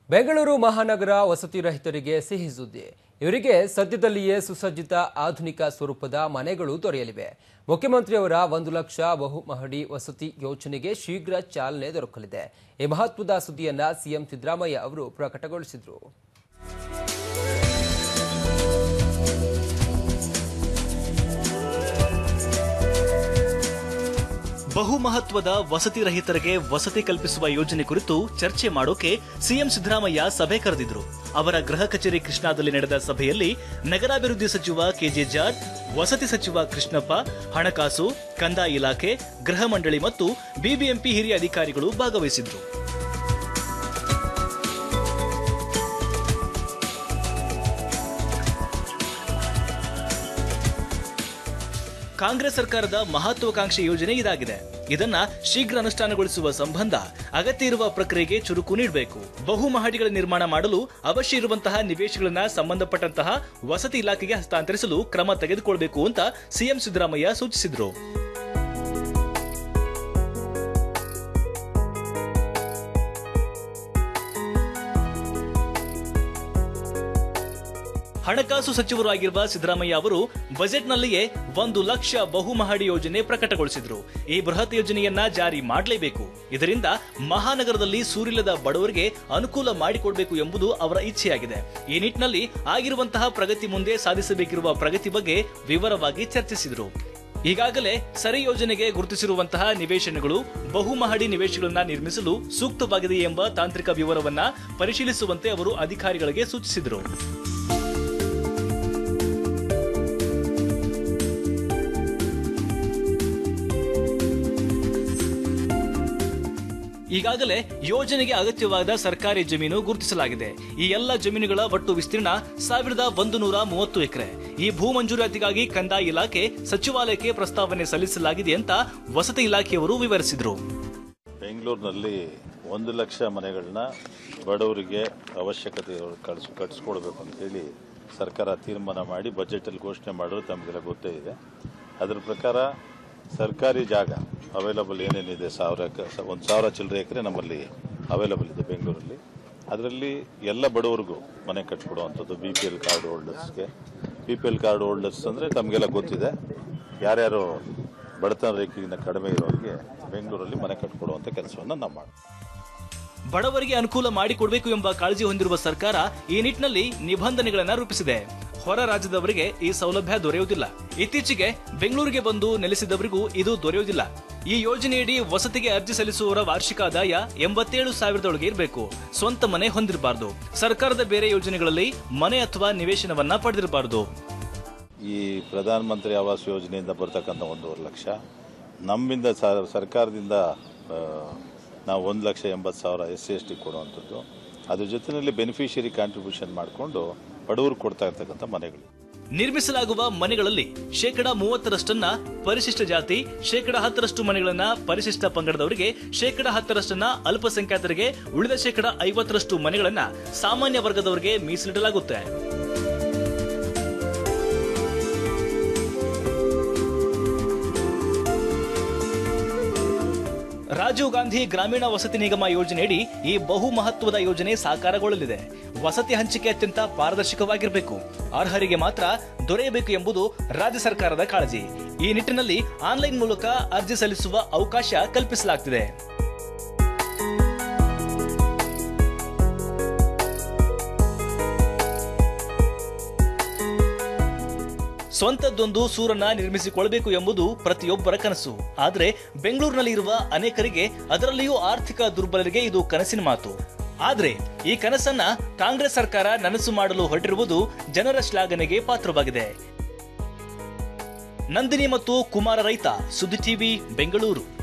ಬೆಂಗಳೂರು ಮಹಾನಗರ ವಸತಿ ರಹಿತರಿಗೆ ಸಿಹಿ ಸುದ್ದಿ ಇವರಿಗೆ ಸದ್ಯದಲ್ಲಿಯೇ ಸುಸಜ್ಜಿತ ಆಧುನಿಕ ಸ್ವರೂಪದ ಮನೆಗಳು ದೊರೆಯಲಿವೆ ಮುಖ್ಯಮಂತ್ರಿಯವರ ಒಂದು ಲಕ್ಷ ಬಹುಮಹಡಿ ವಸತಿ ಯೋಜನೆಗೆ ಶೀಘ್ರ ಚಾಲನೆ ದೊರಕಲಿದೆ ಈ ಮಹತ್ವದ ಸುದ್ದಿಯನ್ನ ಸಿಎಂ ಸಿದ್ದರಾಮಯ್ಯ ಅವರು ಪ್ರಕಟಗೊಳಿಸಿದರು ಬಹುಮಹತ್ವದ ವಸತಿ ರಹಿತರಿಗೆ ವಸತಿ ಕಲ್ಪಿಸುವ ಯೋಜನೆ ಕುರಿತು ಚರ್ಚೆ ಮಾಡೋಕೆ ಸಿಎಂ ಸಿದ್ದರಾಮಯ್ಯ ಸಭೆ ಕರೆದಿದ್ರು ಅವರ ಗೃಹ ಕಚೇರಿ ಕೃಷ್ಣಾದಲ್ಲಿ ನಡೆದ ಸಭೆಯಲ್ಲಿ ನಗರಾಭಿವೃದ್ಧಿ ಸಚಿವ ಕೆಜೆ ಜಾರ್ಜ್ ವಸತಿ ಸಚಿವ ಕೃಷ್ಣಪ್ಪ ಹಣಕಾಸು ಕಂದಾಯ ಇಲಾಖೆ ಗೃಹ ಮಂಡಳಿ ಮತ್ತು ಬಿಬಿಎಂಪಿ ಹಿರಿಯ ಅಧಿಕಾರಿಗಳು ಭಾಗವಹಿಸಿದ್ರು ಕಾಂಗ್ರೆಸ್ ಸರ್ಕಾರದ ಮಹತ್ವಾಕಾಂಕ್ಷಿ ಯೋಜನೆ ಇದಾಗಿದೆ ಇದನ್ನ ಶೀಘ್ರ ಅನುಷ್ಠಾನಗೊಳಿಸುವ ಸಂಬಂಧ ಅಗತ್ಯ ಇರುವ ಪ್ರಕ್ರಿಯೆಗೆ ಚುರುಕು ನೀಡಬೇಕು ಬಹು ಮಹಡಿಗಳ ನಿರ್ಮಾಣ ಮಾಡಲು ಅವಶ್ಯ ಇರುವಂತಹ ನಿವೇಶಗಳನ್ನ ಸಂಬಂಧಪಟ್ಟಂತಹ ವಸತಿ ಇಲಾಖೆಗೆ ಹಸ್ತಾಂತರಿಸಲು ಕ್ರಮ ತೆಗೆದುಕೊಳ್ಬೇಕು ಅಂತ ಸಿಎಂ ಸಿದ್ದರಾಮಯ್ಯ ಸೂಚಿಸಿದರು ಹಣಕಾಸು ಸಚಿವರು ಆಗಿರುವ ಸಿದ್ದರಾಮಯ್ಯ ಅವರು ಬಜೆಟ್ನಲ್ಲಿಯೇ ಒಂದು ಲಕ್ಷ ಬಹುಮಹಡಿ ಯೋಜನೆ ಪ್ರಕಟಗೊಳಿಸಿದ್ರು ಈ ಬೃಹತ್ ಯೋಜನೆಯನ್ನ ಜಾರಿ ಮಾಡಲೇಬೇಕು ಇದರಿಂದ ಮಹಾನಗರದಲ್ಲಿ ಸೂರಿಲ್ಲದ ಬಡವರಿಗೆ ಅನುಕೂಲ ಮಾಡಿಕೊಡಬೇಕು ಎಂಬುದು ಅವರ ಇಚ್ಛೆಯಾಗಿದೆ ಈ ನಿಟ್ಟಿನಲ್ಲಿ ಆಗಿರುವಂತಹ ಪ್ರಗತಿ ಮುಂದೆ ಸಾಧಿಸಬೇಕಿರುವ ಪ್ರಗತಿ ಬಗ್ಗೆ ವಿವರವಾಗಿ ಚರ್ಚಿಸಿದರು ಈಗಾಗಲೇ ಸರಿ ಯೋಜನೆಗೆ ಗುರುತಿಸಿರುವಂತಹ ನಿವೇಶನಗಳು ಬಹುಮಹಡಿ ನಿವೇಶಗಳನ್ನ ನಿರ್ಮಿಸಲು ಸೂಕ್ತವಾಗಿದೆ ಎಂಬ ತಾಂತ್ರಿಕ ವಿವರವನ್ನ ಪರಿಶೀಲಿಸುವಂತೆ ಅವರು ಅಧಿಕಾರಿಗಳಿಗೆ ಸೂಚಿಸಿದರು ಈಗಾಗಲೇ ಯೋಜನೆಗೆ ಅಗತ್ಯವಾದ ಸರ್ಕಾರಿ ಜಮೀನು ಗುರುತಿಸಲಾಗಿದೆ ಈ ಎಲ್ಲ ಜಮೀನುಗಳ ಒಟ್ಟು ವಿಸ್ತೀರ್ಣ ಸಾವಿರದ ಒಂದು ನೂರ ಮೂವತ್ತು ಎಕರೆ ಈ ಭೂ ಮಂಜೂರಾತಿಗಾಗಿ ಕಂದಾಯ ಇಲಾಖೆ ಸಚಿವಾಲಯಕ್ಕೆ ಪ್ರಸ್ತಾವನೆ ಸಲ್ಲಿಸಲಾಗಿದೆ ಅಂತ ವಸತಿ ಇಲಾಖೆಯವರು ವಿವರಿಸಿದರು ಬೆಂಗಳೂರಿನಲ್ಲಿ ಒಂದು ಲಕ್ಷ ಮನೆಗಳನ್ನ ಬಡವರಿಗೆ ಅವಶ್ಯಕತೆ ಕಟ್ಸ್ ಕಟ್ಸ್ಕೊಡ್ಬೇಕು ಅಂತೇಳಿ ಸರ್ಕಾರ ತೀರ್ಮಾನ ಮಾಡಿ ಬಜೆಟಲ್ಲಿ ಘೋಷಣೆ ಮಾಡೋದು ತಮಗೆಲ್ಲ ಗೊತ್ತೇ ಇದೆ ಅದರ ಪ್ರಕಾರ ಸರ್ಕಾರಿ ಜಾಗ ಅವೈಲಬಲ್ ಏನೇನಿದೆ ಸಾವಿರ ಒಂದು ಸಾವಿರ ಚಿಲ್ಲರೆ ಎಕರೆ ನಮ್ಮಲ್ಲಿ ಅವೈಲಬಲ್ ಇದೆ ಬೆಂಗಳೂರಲ್ಲಿ ಅದರಲ್ಲಿ ಎಲ್ಲ ಬಡವರಿಗೂ ಮನೆ ಕಟ್ಕೊಡುವಂಥದ್ದು ಬಿ ಪಿ ಎಲ್ ಕಾರ್ಡ್ ಹೋಲ್ಡರ್ಸ್ಗೆ B P L card holders ಅಂದರೆ ತಮಗೆಲ್ಲ ಗೊತ್ತಿದೆ ಯಾರ್ಯಾರು ಬಡತನ ರೇಖೆಗಿಂತ ಕಡಿಮೆ ಇರೋರಿಗೆ ಬೆಂಗಳೂರಲ್ಲಿ ಮನೆ ಕಟ್ಕೊಡುವಂಥ ಕೆಲಸವನ್ನು ನಾವು ಮಾಡ್ತೀವಿ ಬಡವರಿಗೆ ಅನುಕೂಲ ಮಾಡಿಕೊಡಬೇಕು ಎಂಬ ಕಾಳಜಿ ಹೊಂದಿರುವ ಸರ್ಕಾರ ಈ ನಿಟ್ಟಿನಲ್ಲಿ ನಿಬಂಧನೆಗಳನ್ನು ರೂಪಿಸಿದೆ ಹೊರ ರಾಜ್ಯದವರಿಗೆ ಈ ಸೌಲಭ್ಯ ದೊರೆಯುವುದಿಲ್ಲ ಇತ್ತೀಚೆಗೆ ಬೆಂಗಳೂರಿಗೆ ಬಂದು ನೆಲೆಸಿದವರಿಗೂ ಇದು ದೊರೆಯುವುದಿಲ್ಲ ಈ ಯೋಜನೆಯಡಿ ವಸತಿಗೆ ಅರ್ಜಿ ಸಲ್ಲಿಸುವವರ ವಾರ್ಷಿಕ ಆದಾಯ ಎಂಬತ್ತೇಳು ಸಾವಿರದೊಳಗೆ ಇರಬೇಕು ಸ್ವಂತ ಮನೆ ಹೊಂದಿರಬಾರದು ಸರ್ಕಾರದ ಬೇರೆ ಯೋಜನೆಗಳಲ್ಲಿ ಮನೆ ಅಥವಾ ನಿವೇಶನವನ್ನ ಪಡೆದಿರಬಾರದು ಈ ಪ್ರಧಾನ ಮಂತ್ರಿ ಆವಾಸ್ ಯೋಜನೆಯಿಂದ ಬರ್ತಕ್ಕಂಥ ಒಂದೂವರೆ ಲಕ್ಷ ನಮ್ಮಿಂದ ಸ- ಸರ್ಕಾರದಿಂದ ಆ, ನಾವು ಒಂದು ಲಕ್ಷ ಎಂಬತ್ತು ಸಾವಿರ ಎಸ್ ಸಿ ಎಸ್ ಟಿ ಕೊಡುವಂಥದ್ದು ಅದ್ರ ಜೊತೆಯಲ್ಲಿ ಬೆನಿಫಿಷಿಯರಿ ಕಾಂಟ್ರಿಬ್ಯೂಷನ್ ಮಾಡಿಕೊಂಡು ಬಡವರು ಕೊಡ್ತಾ ಇರ್ತಕ್ಕಂಥ ಮನೆಗಳು ನಿರ್ಮಿಸಲಾಗುವ ಮನೆಗಳಲ್ಲಿ ಶೇಕಡ ಮೂವತ್ತರಷ್ಟನ್ನ ಪರಿಶಿಷ್ಟ ಜಾತಿ ಶೇಕಡ ಹತ್ತರಷ್ಟು ಮನೆಗಳನ್ನ ಪರಿಶಿಷ್ಟ ಪಂಗಡದವರಿಗೆ ಶೇಕಡ ಹತ್ತರಷ್ಟನ್ನ ಅಲ್ಪಸಂಖ್ಯಾತರಿಗೆ ಉಳಿದ ಶೇಕಡ ಐವತ್ತರಷ್ಟು ಮನೆಗಳನ್ನ ಸಾಮಾನ್ಯ ವರ್ಗದವರಿಗೆ ಮೀಸಲಿಡಲಾಗುತ್ತೆ ರಾಜೀವ್ ಗಾಂಧಿ ಗ್ರಾಮೀಣ ವಸತಿ ನಿಗಮ ಯೋಜನೆಯಡಿ ಈ ಬಹು ಮಹತ್ವದ ಯೋಜನೆ ಸಾಕಾರಗೊಳ್ಳಲಿದೆ ವಸತಿ ಹಂಚಿಕೆ ಅತ್ಯಂತ ಪಾರದರ್ಶಕವಾಗಿರಬೇಕು ಅರ್ಹರಿಗೆ ಮಾತ್ರ ದೊರೆಯಬೇಕು ಎಂಬುದು ರಾಜ್ಯ ಸರ್ಕಾರದ ಕಾಳಜಿ ಈ ನಿಟ್ಟಿನಲ್ಲಿ ಆನ್ಲೈನ್ ಮೂಲಕ ಅರ್ಜಿ ಸಲ್ಲಿಸುವ ಅವಕಾಶ ಕಲ್ಪಿಸಲಾಗುತ್ತಿದೆ ಸ್ವಂತದ್ದೊಂದು ಸೂರನ್ನ ನಿರ್ಮಿಸಿಕೊಳ್ಳಬೇಕು ಎಂಬುದು ಪ್ರತಿಯೊಬ್ಬರ ಕನಸು ಆದರೆ ಬೆಂಗಳೂರಿನಲ್ಲಿ ಇರುವ ಅನೇಕರಿಗೆ ಅದರಲ್ಲಿಯೂ ಆರ್ಥಿಕ ದುರ್ಬಲರಿಗೆ ಇದು ಕನಸಿನ ಮಾತು ಆದ್ರೆ ಈ ಕನಸನ್ನ ಕಾಂಗ್ರೆಸ್ ಸರ್ಕಾರ ನನಸು ಮಾಡಲು ಹೊರಟಿರುವುದು ಜನರ ಶ್ಲಾಘನೆಗೆ ಪಾತ್ರವಾಗಿದೆ ನಂದಿನಿ ಮತ್ತು ಕುಮಾರ ರೈತ ಸುದ್ದಿ ಟಿವಿ ಬೆಂಗಳೂರು